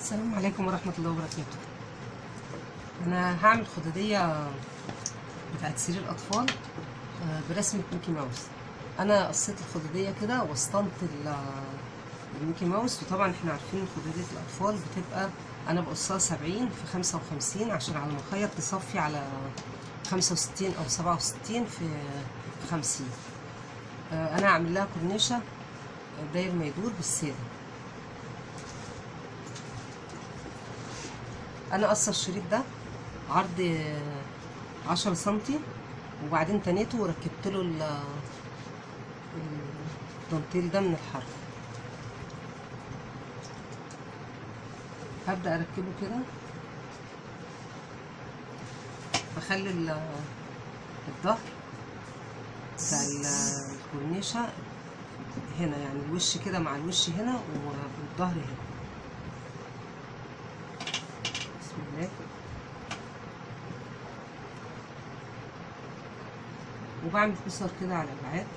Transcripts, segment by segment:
السلام عليكم ورحمة الله وبركاته أنا هعمل خدادية بتاعت سرير أطفال آه، برسمة ميكي ماوس أنا قصيت الخدادية كده وسطنت ال- الميكي ماوس وطبعا احنا عارفين خدادية الأطفال بتبقى أنا بقصها سبعين في خمسة وخمسين عشان على ما أخيط تصفي على خمسة وستين أو سبعة وستين في خمسين آه، أنا هعمل لها كورنيشة داير ما يدور بالسادة انا قصه الشريط ده عرض عشرة سنتي وبعدين تنيته وركبت له ال- الدانتيل ده من الحرف هبدا اركبه كده بخلي ال- الظهر بتاع ال- الكورنيشه هنا يعني الوش كده مع الوش هنا والظهر هنا بسم الله وبعمل كسر كده على الابعاد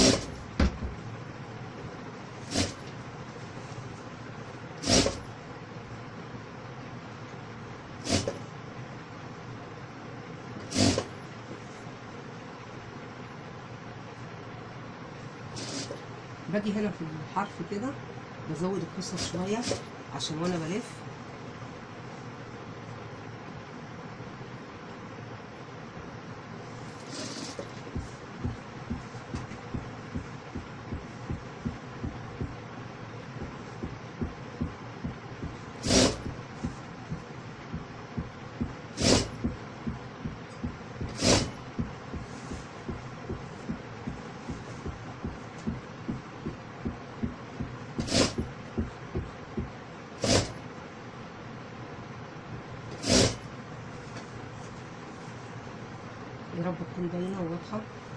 باجي هنا في الحرف كده بزود الكسر شويه عشان وانا بلف يا رب تكون باينه وواضحه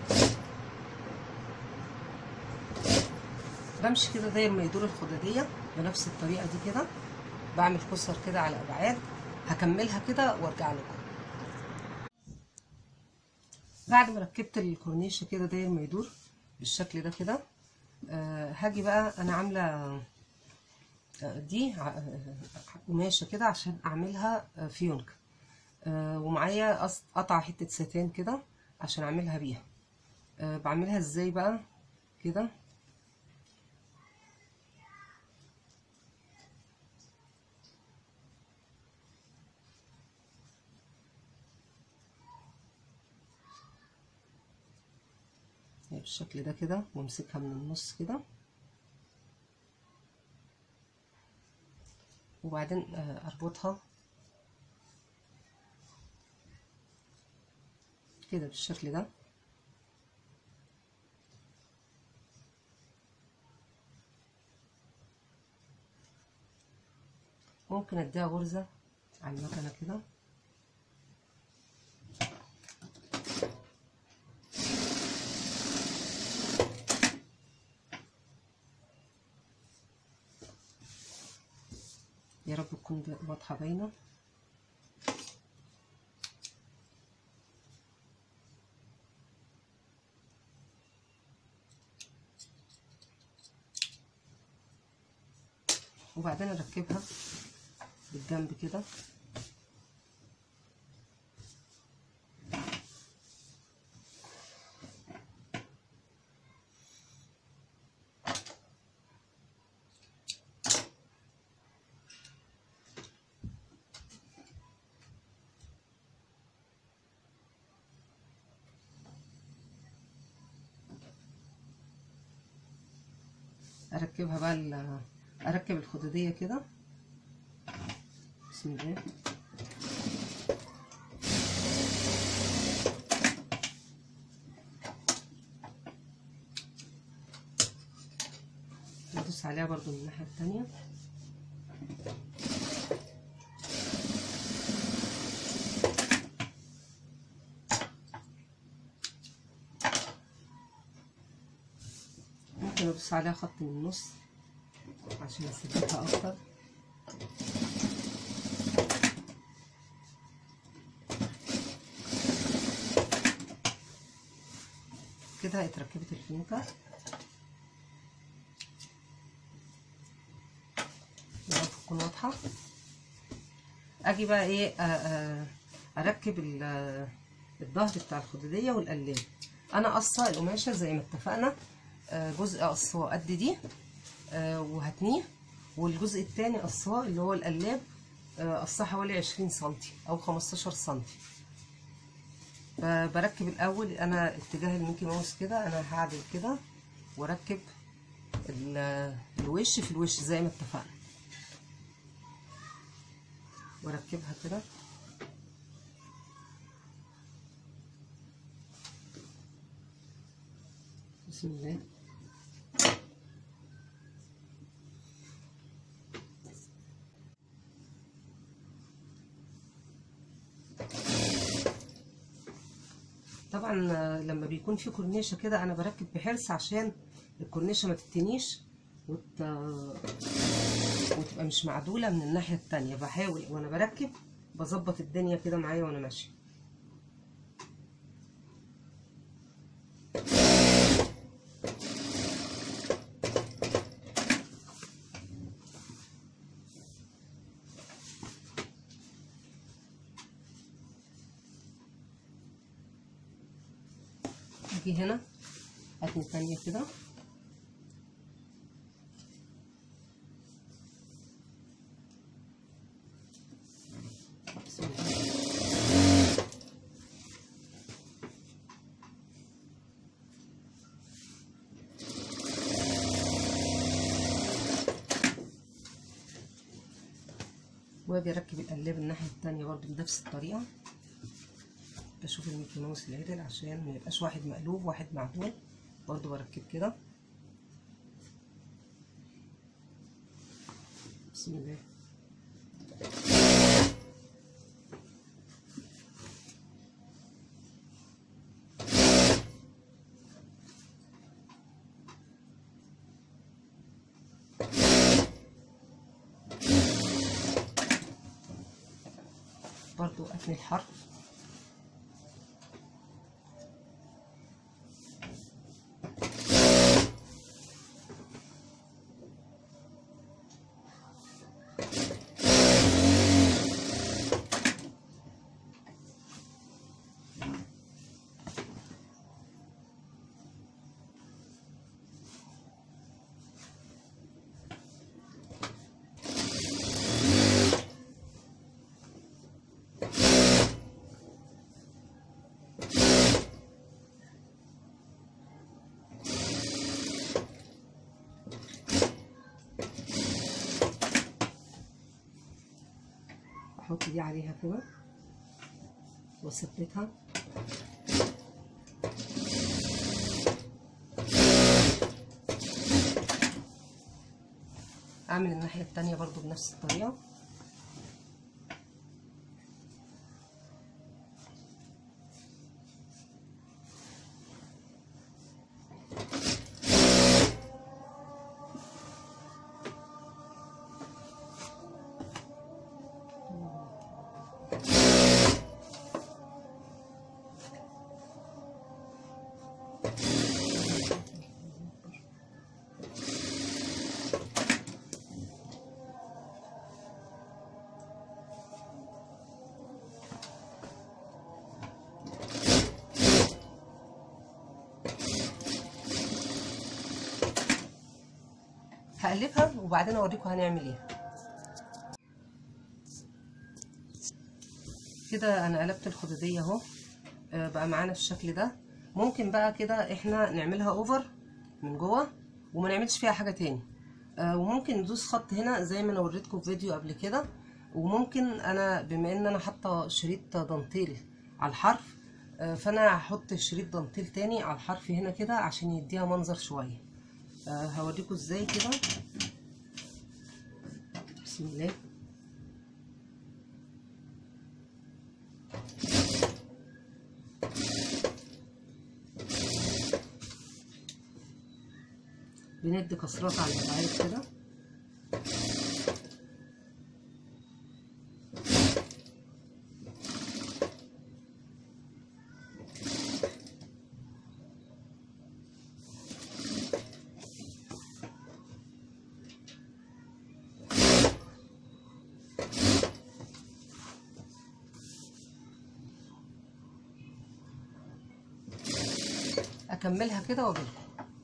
بمشي كده داير ما يدور الخداديه بنفس الطريقه دي كده بعمل كسر كده على ابعاد هكملها كده وارجع لكم بعد ما ركبت الكورنيشه كده داير ما يدور بالشكل ده كده آه هاجي بقى انا عامله آه، دي ع- آه، قماشه كده عشان اعملها آه، فيونكه آه، ومعايا قص- قطع حتة ستان كده عشان اعملها بيها آه، بعملها ازاي بقى كده هي بالشكل ده كده وامسكها من النص كده وبعدين آه، اربطها كده بالشكل ده ممكن اديها غرزة على المكنة كده يا رب تكون واضحة باينة وبعدين اركبها بالجنب كده اركبها بقى ال- اركب الخدوديه كده بسم الله ندوس عليها برضو من الناحيه التانية ممكن ادوس عليها خط من النص عشان اثبتها اكتر كده اتركبت الفيونكة يا رب تكون واضحة اجي بقى ايه آه، آه، اركب ال- الظهر بتاع الخدوديه والقلاب انا قصه القماشه زي ما اتفقنا آه، جزء قصاه قد دي آه، وهتنيه والجزء التاني قصاه اللي هو القلاب آه، قصاه حوالي عشرين سنتي او خمستاشر سنتي فبركب الاول انا اتجاه الميكي ماوس كده انا هعدل كده واركب ال- الوش في الوش زي ما اتفقنا واركبها كده بسم الله طبعا آه، لما بيكون في كورنيشه كده انا بركب بحرص عشان الكورنيشه ما تتنيش وت... وتبقى مش معدوله من الناحيه التانية بحاول وانا بركب بظبط الدنيا كده معايا وانا ماشيه اجي هنا اتني تانية كده بسم الله. واجي اركب القلاب الناحية التانية برضو بنفس الطريقة بشوف الميكي ماوس العدل عشان ما يبقاش واحد مقلوب واحد معدول برضو بركب كده بسم الله برضو اتني الحرف احط دي عليها كده واثبتها اعمل الناحية التانية برضو بنفس الطريقة هقلبها وبعدين اوريكم هنعمل ايه كده انا قلبت الخدوديه اهو آه، بقى معانا الشكل ده ممكن بقى كده احنا نعملها اوفر من جوه وما نعملش فيها حاجه تاني آه، وممكن ندوس خط هنا زي ما انا وريتكم في فيديو قبل كده وممكن انا بما ان انا حاطه شريط دانتيل على الحرف آه، فانا هحط شريط دانتيل تاني على الحرف هنا كده عشان يديها منظر شويه آه، هوريكم ازاي كده بسم الله بندي كسرات على الابعاد كده اكملها كده واجيلكم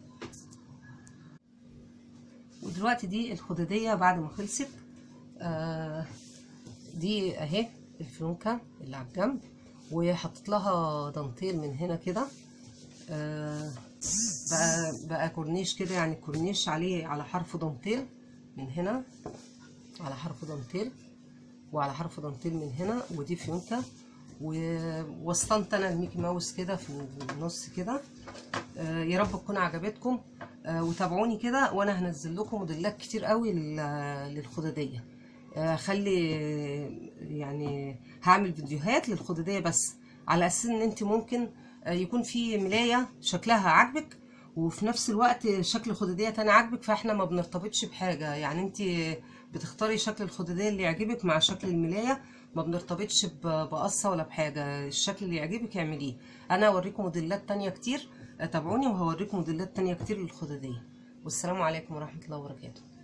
ودلوقتي دي الخدادية بعد ما خلصت آه دي اهي الفلونكة اللي على الجنب وحطيت لها دانتيل من هنا كده آه بقى بقى كورنيش كده يعني كورنيش عليه على حرف دانتيل من هنا على حرف دانتيل وعلى حرف دانتيل من هنا ودي فيونكة ووسطنت انا الميكي ماوس كده في النص كده آه يا رب تكون عجبتكم آه وتابعوني كده وانا هنزل لكم موديلات كتير قوي لل- للخداديه آه خلي يعني هعمل فيديوهات للخداديه بس على اساس ان انت ممكن آه يكون في ملايه شكلها عاجبك وفي نفس الوقت شكل خداديه تاني عاجبك فاحنا ما بنرتبطش بحاجه يعني انت بتختاري شكل الخداديه اللي يعجبك مع شكل الملايه ما بنرتبطش ب- بقصه ولا بحاجه الشكل اللي يعجبك اعمليه انا اوريكم موديلات تانية كتير تابعوني وهوريكم موديلات تانية كتير للخداديه والسلام عليكم ورحمه الله وبركاته